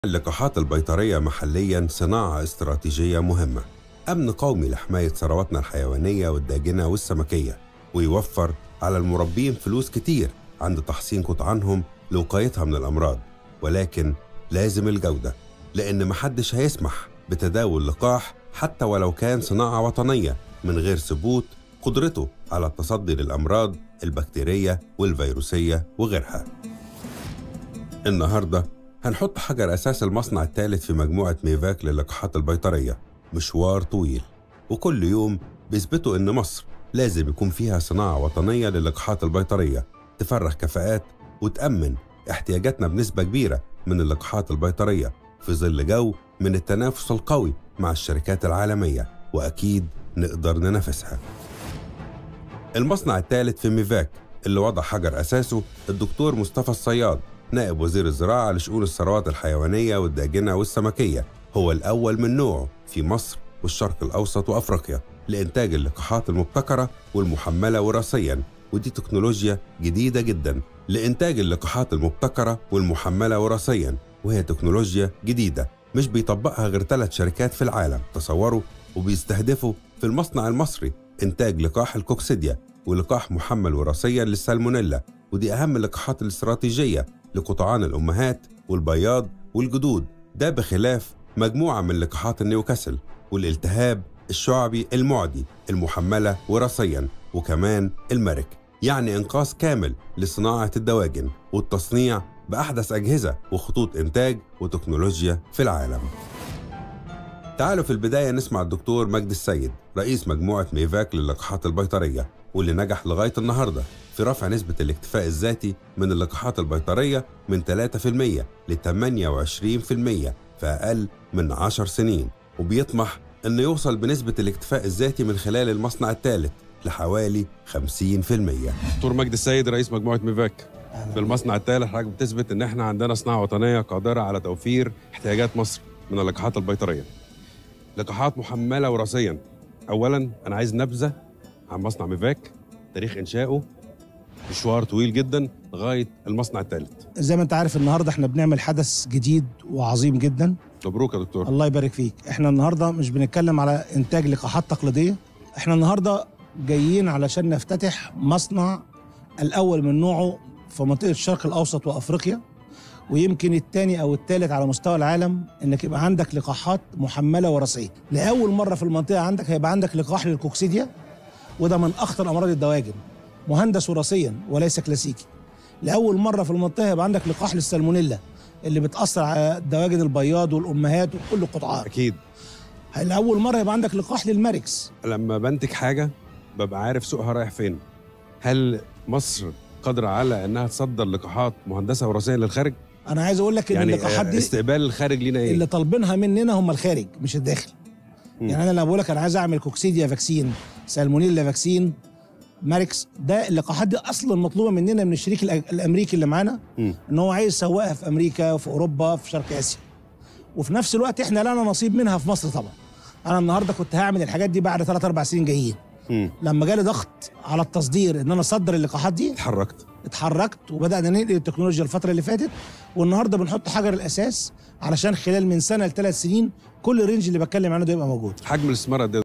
اللقاحات البيطرية محليا صناعة استراتيجية مهمة أمن قومي لحماية ثرواتنا الحيوانية والداجنة والسمكية ويوفر على المربين فلوس كتير عند تحصين قطعانهم لوقايتها من الأمراض ولكن لازم الجودة لأن محدش هيسمح بتداول لقاح حتى ولو كان صناعة وطنية من غير ثبوت قدرته على التصدي للأمراض البكتيرية والفيروسية وغيرها النهارده هنحط حجر أساس المصنع الثالث في مجموعة ميفاك للقاحات البيطرية مشوار طويل وكل يوم بيثبتوا إن مصر لازم يكون فيها صناعة وطنية للقاحات البيطرية تفرغ كفاءات وتأمن احتياجاتنا بنسبة كبيرة من اللقاحات البيطرية في ظل جو من التنافس القوي مع الشركات العالمية وأكيد نقدر ننافسها المصنع الثالث في ميفاك اللي وضع حجر أساسه الدكتور مصطفى الصياد نائب وزير الزراعة لشؤون الثروات الحيوانية والداجنة والسمكية هو الأول من نوعه في مصر والشرق الأوسط وأفريقيا لإنتاج اللقاحات المبتكرة والمحملة وراثيا ودي تكنولوجيا جديدة جدا لإنتاج اللقاحات المبتكرة والمحملة وراثيا وهي تكنولوجيا جديدة مش بيطبقها غير ثلاث شركات في العالم تصوروا وبيستهدفوا في المصنع المصري إنتاج لقاح الكوكسيديا ولقاح محمل وراثيا للسالمونيلا ودي أهم اللقاحات الاستراتيجية لقطعان الأمهات والبياض والجدود ده بخلاف مجموعة من لقاحات النيوكاسل والالتهاب الشعبي المعدي المحملة وراثيا وكمان المرك يعني إنقاذ كامل لصناعة الدواجن والتصنيع بأحدث أجهزة وخطوط إنتاج وتكنولوجيا في العالم تعالوا في البداية نسمع الدكتور مجدي السيد رئيس مجموعة ميفاك للقاحات البيطرية واللي نجح لغاية النهاردة في رفع نسبة الاكتفاء الذاتي من اللقاحات البيطرية من 3% ل 28% في أقل من 10 سنين وبيطمح أنه يوصل بنسبة الاكتفاء الذاتي من خلال المصنع الثالث لحوالي 50% دكتور مجدي السيد رئيس مجموعه ميفاك في المصنع الثالث حضرتك بتثبت ان احنا عندنا صناعه وطنيه قادره على توفير احتياجات مصر من اللقاحات البيطريه. لقاحات محمله وراثيا. اولا انا عايز نبذه عن مصنع ميفاك تاريخ انشائه مشوار طويل جدا لغايه المصنع الثالث. زي ما انت عارف النهارده احنا بنعمل حدث جديد وعظيم جدا مبروك يا دكتور. الله يبارك فيك احنا النهارده مش بنتكلم على انتاج لقاحات تقليديه احنا النهارده جايين علشان نفتتح مصنع الاول من نوعه في منطقه الشرق الاوسط وافريقيا ويمكن الثاني او الثالث على مستوى العالم انك يبقى عندك لقاحات محمله وراثيه لاول مره في المنطقه عندك هيبقى عندك لقاح للكوكسيديا وده من اخطر امراض الدواجن مهندس وراثيا وليس كلاسيكي لاول مره في المنطقه يبقى عندك لقاح للسالمونيلا اللي بتاثر على دواجن البياض والامهات وكل القطعان اكيد لاول مره يبقى عندك لقاح للماركس لما بنتج حاجه ببقى عارف سوقها رايح فين. هل مصر قادره على انها تصدر لقاحات مهندسه وراثيا للخارج؟ انا عايز اقول لك ان يعني اللقاحات دي استقبال الخارج لينا ايه؟ اللي طالبينها مننا هم الخارج مش الداخل مم. يعني انا لما بقول لك انا عايز اعمل كوكسيديا فاكسين سالمونيلا فاكسين ماركس ده اللقاحات دي اصلا مطلوبه مننا من الشريك الأ- الامريكي اللي معانا مم. ان هو عايز يسوقها في امريكا وفي اوروبا في شرق اسيا وفي نفس الوقت احنا لنا نصيب منها في مصر طبعا انا النهارده كنت هعمل الحاجات دي بعد 3 4 سنين جايين مم. لما جالي ضغط على التصدير ان انا اصدر اللقاحات دي اتحركت. اتحركت وبدانا ننقل التكنولوجيا الفتره اللي فاتت والنهارده بنحط حجر الاساس علشان خلال من سنه لثلاث سنين كل الرينج اللي بتكلم عنه ده يبقى موجود حجم الاستثمار قد ايه